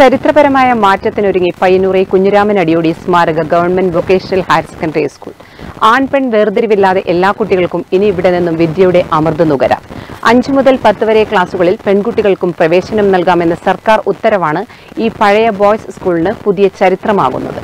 ചരിത്രപരമായ മാറ്റത്തിനൊരുങ്ങി പയ്യന്നൂറെ കുഞ്ഞിരാമൻ അടിയോടി സ്മാരക government vocational higher secondary school ആൺ പെൺ വേർതിരിവില്ലാതെ എല്ലാ കുട്ടികൾക്കും ഇനി ഇവിടെ നിന്നും വിദ്യയുടെ അമൃത് നുകരാം അഞ്ചു മുതൽ പത്ത് വരെ ക്ലാസുകളിൽ പെൺകുട്ടികൾക്കും പ്രവേശനം നൽകാമെന്ന സർക്കാർ ഉത്തരവാണ് ഈ പഴയ ബോയ്സ് സ്കൂളിന് പുതിയ ചരിത്രമാകുന്നത്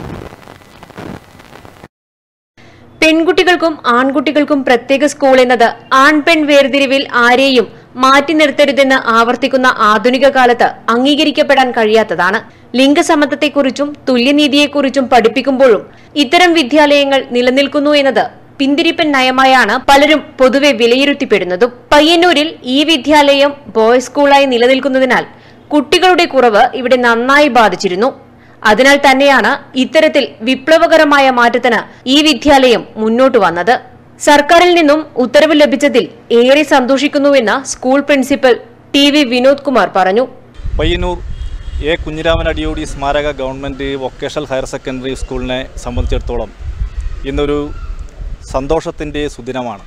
പെൺകുട്ടികൾക്കും ആൺകുട്ടികൾക്കും പ്രത്യേക സ്കൂൾ എന്നത് ആൺ പെൺ വേർതിരിവിൽ ആരെയും മാറ്റി നിർത്തരുതെന്ന് ആവർത്തിക്കുന്ന ആധുനിക കാലത്ത് അംഗീകരിക്കപ്പെടാൻ കഴിയാത്തതാണ് ലിംഗസമത്വത്തെക്കുറിച്ചും തുല്യനീതിയെക്കുറിച്ചും പഠിപ്പിക്കുമ്പോഴും ഇത്തരം വിദ്യാലയങ്ങൾ നിലനിൽക്കുന്നു എന്നത് പിന്തിരിപ്പൻ നയമായാണ് പലരും പൊതുവെ വിലയിരുത്തിപ്പെടുന്നതും പയ്യന്നൂരിൽ ഈ വിദ്യാലയം ബോയ്സ് സ്കൂളായി നിലനിൽക്കുന്നതിനാൽ കുട്ടികളുടെ കുറവ് ഇവിടെ നന്നായി ബാധിച്ചിരുന്നു അതിനാൽ തന്നെയാണ് ഇത്തരത്തിൽ വിപ്ലവകരമായ മാറ്റത്തിന് ഈ വിദ്യാലയം മുന്നോട്ട് വന്നത് സർക്കാരിൽ നിന്നും ഉത്തരവ് ലഭിച്ചതിൽ ഏറെ സന്തോഷിക്കുന്നുവെന്ന് school principal T V Vinod Kumar പറഞ്ഞു പയ്യന്നൂർ എ കുഞ്ഞിരാമൻ അടിയോടി സ്മാരക ഗവൺമെൻറ് വൊക്കേഷണൽ ഹയർ സെക്കൻഡറി സ്കൂളിനെ സംബന്ധിച്ചിടത്തോളം ഇന്നൊരു സന്തോഷത്തിൻ്റെ സുദിനമാണ്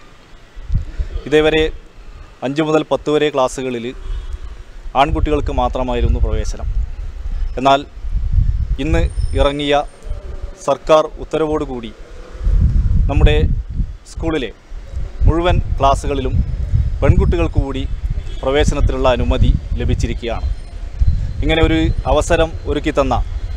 ഇതേവരെ അഞ്ച് മുതൽ പത്ത് വരെ ക്ലാസ്സുകളിൽ ആൺകുട്ടികൾക്ക് മാത്രമായിരുന്നു പ്രവേശനം എന്നാൽ ഇന്ന് ഇറങ്ങിയ സർക്കാർ ഉത്തരവോടുകൂടി നമ്മുടെ സ്കൂളിലെ മുഴുവൻ ക്ലാസ്സുകളിലും പെൺകുട്ടികൾക്ക് കൂടി പ്രവേശനത്തിനുള്ള അനുമതി ലഭിച്ചിരിക്കുകയാണ് ഇങ്ങനെ ഒരു അവസരം ഒരുക്കി തന്ന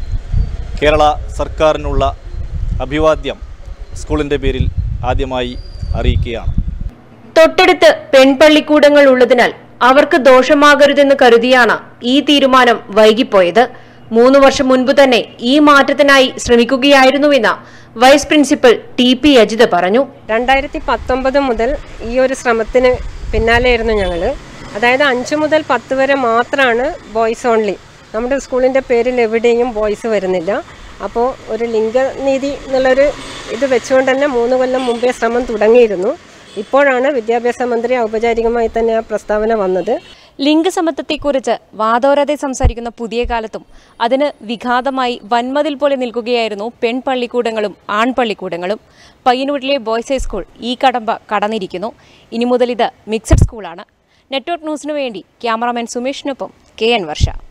കേരള സർക്കാരിനുള്ള അഭിവാദ്യം സ്കൂളിൻ്റെ പേരിൽ ആദ്യമായി അറിയിക്കുകയാണ് തൊട്ടടുത്ത് പെൺപള്ളിക്കൂടങ്ങൾ ഉള്ളതിനാൽ അവർക്ക് ദോഷമാകരുതെന്ന് കരുതിയാണ് ഈ തീരുമാനം വൈകിപ്പോയത് മൂന്ന് വർഷം മുൻപ് തന്നെ ഈ മാറ്റത്തിനായി ശ്രമിക്കുകയായിരുന്നുവെന്ന് vice principal T P Ajith പറഞ്ഞു രണ്ടായിരത്തി പത്തൊമ്പത് മുതൽ ഈ ഒരു ശ്രമത്തിന് പിന്നാലെയായിരുന്നു ഞങ്ങൾ അതായത് അഞ്ച് മുതൽ പത്ത് വരെ മാത്രമാണ് ബോയ്സ് ഓൺലി നമ്മുടെ സ്കൂളിൻ്റെ പേരിൽ എവിടെയും ബോയ്സ് വരുന്നില്ല അപ്പോൾ ഒരു ലിംഗനീതി എന്നുള്ളൊരു ഇത് വെച്ചുകൊണ്ട് തന്നെ മൂന്ന് കൊല്ലം മുമ്പേ ശ്രമം തുടങ്ങിയിരുന്നു ഇപ്പോഴാണ് വിദ്യാഭ്യാസ മന്ത്രി ഔപചാരികമായി തന്നെ ആ പ്രസ്താവന വന്നത് ലിംഗസമത്വത്തെക്കുറിച്ച് വാദോരാതെ സംസാരിക്കുന്ന പുതിയ കാലത്തും അതിന് വിഘാതമായി വൻമതിൽ പോലെ നിൽക്കുകയായിരുന്നു പെൺപള്ളിക്കൂടങ്ങളും ആൺപള്ളിക്കൂടങ്ങളും പയ്യന്നൂരിലെ ബോയ്സ് ഹൈ സ്കൂൾ ഈ കടമ്പ കടന്നിരിക്കുന്നു ഇനി മുതൽ ഇത് മിക്സഡ് സ്കൂളാണ് നെറ്റ്വർക്ക് ന്യൂസിനു വേണ്ടി ക്യാമറാമാൻ സുമേഷിനൊപ്പം കെ എൻ വർഷ